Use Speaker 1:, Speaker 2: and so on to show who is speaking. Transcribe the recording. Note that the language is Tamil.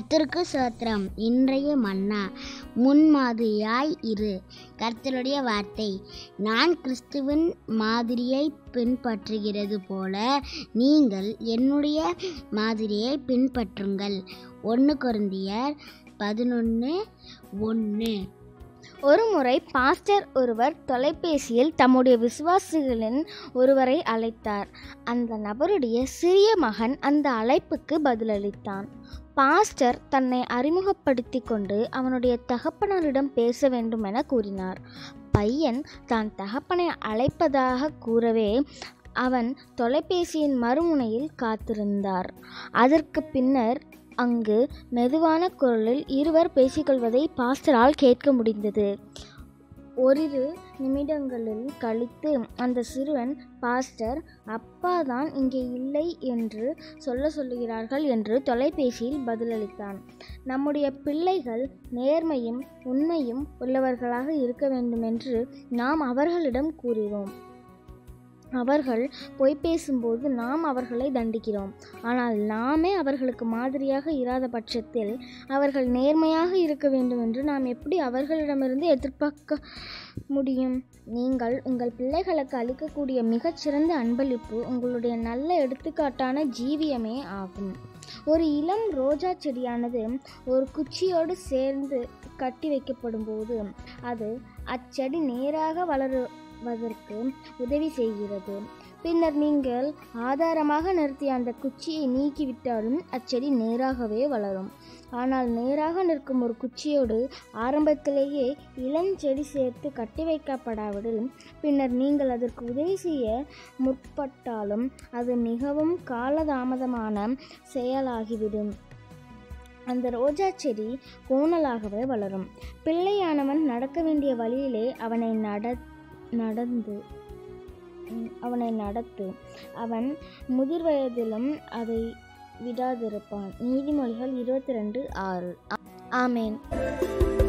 Speaker 1: கர்த்தருக்கு சோத்திரம் இன்றைய மன்னா முன்மாதிரியாய் இரு கர்த்தருடைய வார்த்தை நான் கிறிஸ்துவின் மாதிரியை பின்பற்றுகிறது போல நீங்கள் என்னுடைய மாதிரியை பின்பற்றுங்கள் ஒன்று கொருந்தியர் பதினொன்று ஒன்று
Speaker 2: ஒருமுறை பாஸ்டர் ஒருவர் தொலைபேசியில் தம்முடைய விசுவாசிகளின் ஒருவரை அழைத்தார் அந்த நபருடைய சிறிய மகன் அந்த அழைப்புக்கு பதிலளித்தான் பாஸ்டர் தன்னை அறிமுகப்படுத்தி கொண்டு அவனுடைய தகப்பனரிடம் பேச வேண்டும் என கூறினார் பையன் தான் தகப்பனை அழைப்பதாக கூறவே அவன் தொலைபேசியின் மறுமுனையில் காத்திருந்தார் அதற்கு பின்னர் அங்கு மெதுவான குரலில் இருவர் பேசிக்கொள்வதை பாஸ்டரால் கேட்க முடிந்தது ஓரிரு நிமிடங்களில் கழித்து அந்த சிறுவன் பாஸ்டர் அப்பா தான் இங்கே இல்லை என்று சொல்ல சொல்லுகிறார்கள் என்று தொலைபேசியில் பதிலளித்தான் நம்முடைய பிள்ளைகள் நேர்மையும் உண்மையும் உள்ளவர்களாக இருக்க வேண்டுமென்று நாம் அவர்களிடம் கூறுகிறோம் அவர்கள் பொய் பேசும்போது நாம் அவர்களை தண்டிக்கிறோம் ஆனால் நாமே அவர்களுக்கு மாதிரியாக இராத பட்சத்தில் அவர்கள் நேர்மையாக இருக்க வேண்டும் என்று நாம் எப்படி அவர்களிடமிருந்து எதிர்பார்க்க முடியும் நீங்கள் உங்கள் பிள்ளைகளுக்கு அளிக்கக்கூடிய மிகச்சிறந்த அன்பளிப்பு உங்களுடைய நல்ல எடுத்துக்காட்டான ஜீவியமே ஆகும் ஒரு இளம் ரோஜா செடியானது ஒரு குச்சியோடு சேர்ந்து கட்டி வைக்கப்படும் போது அது அச்செடி நேராக வளருவதற்கு உதவி செய்கிறது பின்னர் நீங்கள் ஆதாரமாக நிறுத்திய அந்த குச்சியை நீக்கிவிட்டாலும் அச்செடி நேராகவே வளரும் ஆனால் நேராக நிற்கும் ஒரு குச்சியோடு ஆரம்பத்திலேயே இளஞ்செடி சேர்த்து கட்டி வைக்கப்படாவிடில் பின்னர் நீங்கள் அதற்கு உதவி செய்ய முற்பட்டாலும் அது மிகவும் காலதாமதமான செயலாகிவிடும் அந்த ரோஜா செடி கோணலாகவே வளரும் பிள்ளையானவன் நடக்க வேண்டிய வழியிலே அவனை நட நடந்து ம், அவனை நடத்து அவன் முதிர் வயதிலும் அதை விடாதிருப்பான் நீதிமொழிகள் இருபத்தி ரெண்டு ஆறு ஆமேன்